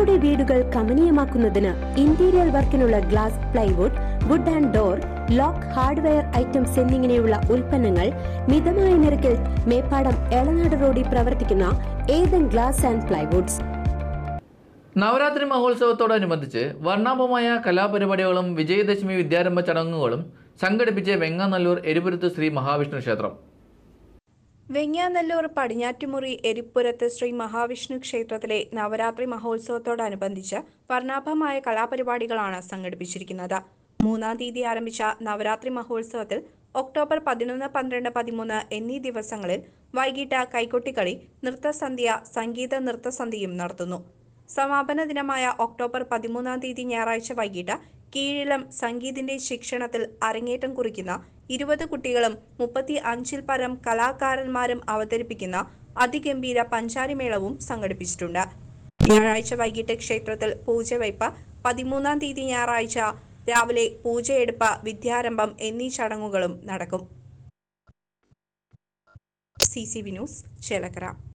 നിങ്ങളുടെ വീടുകൾ കമനീയമാക്കുന്നതിന് ഇന്റീരിയർ വർക്കിനുള്ള glass plywood wood and door lock hardware items എന്നിങ്ങനെയുള്ള ഉൽപ്പന്നങ്ങൾ മിതമായ നിരക്കിൽ മേപ്പാടം എളനാട് റോഡിൽ പ്രവർത്തിക്കുന്ന Ethan glass and plywoods Navaratri മഹോത്സവത്തോടനുബന്ധിച്ച് വർണ്ണാഭമായ കലാപരിപാടികളും വിജയദശമി വിദ്യാരംഭ ചടങ്ങുകളും സംഘടിപ്പിച്ച് വെങ്ങാനല്ലൂർ എരിപുരത്ത് ശ്രീ മഹാവിഷ്ണു ക്ഷേത്രം വെങ്ങാനല്ലൂർ പടിഞ്ഞാറ്റുമുറി എരിപ്പുരത്ത് ശ്രീ മഹാവിഷ്ണു ക്ഷേത്രത്തിലെ നവരാത്രി മഹോത്സവത്തോടനുബന്ധിച്ച് വർണ്ണാഭമായ കലാപരിപാടികളാണ് സംഘടിപ്പിച്ചിരിക്കുന്നത് മൂന്നാം തീയതി ആരംഭിച്ച നവരാത്രി മഹോത്സവത്തിൽ ഒക്ടോബർ പതിനൊന്ന് പന്ത്രണ്ട് പതിമൂന്ന് എന്നീ ദിവസങ്ങളിൽ വൈകിട്ട് കൈകൊട്ടിക്കളി നൃത്തസന്ധ്യ സംഗീത നൃത്തസന്ധ്യയും നടത്തുന്നു സമാപന ദിനമായ ഒക്ടോബർ പതിമൂന്നാം തീയതി ഞായറാഴ്ച വൈകിട്ട് കീഴിലം സംഗീതിന്റെ ശിക്ഷണത്തിൽ അരങ്ങേറ്റം കുറിക്കുന്ന ഇരുപത് കുട്ടികളും മുപ്പത്തി അഞ്ചിൽ പരം കലാകാരന്മാരും അവതരിപ്പിക്കുന്ന അതിഗംഭീര പഞ്ചാരിമേളവും സംഘടിപ്പിച്ചിട്ടുണ്ട് ഞായറാഴ്ച വൈകിട്ട് ക്ഷേത്രത്തിൽ പൂജവയ്പ് പതിമൂന്നാം തീയതി ഞായറാഴ്ച രാവിലെ പൂജയെടുപ്പ് വിദ്യാരംഭം എന്നീ ചടങ്ങുകളും നടക്കും C C V news Chelakkara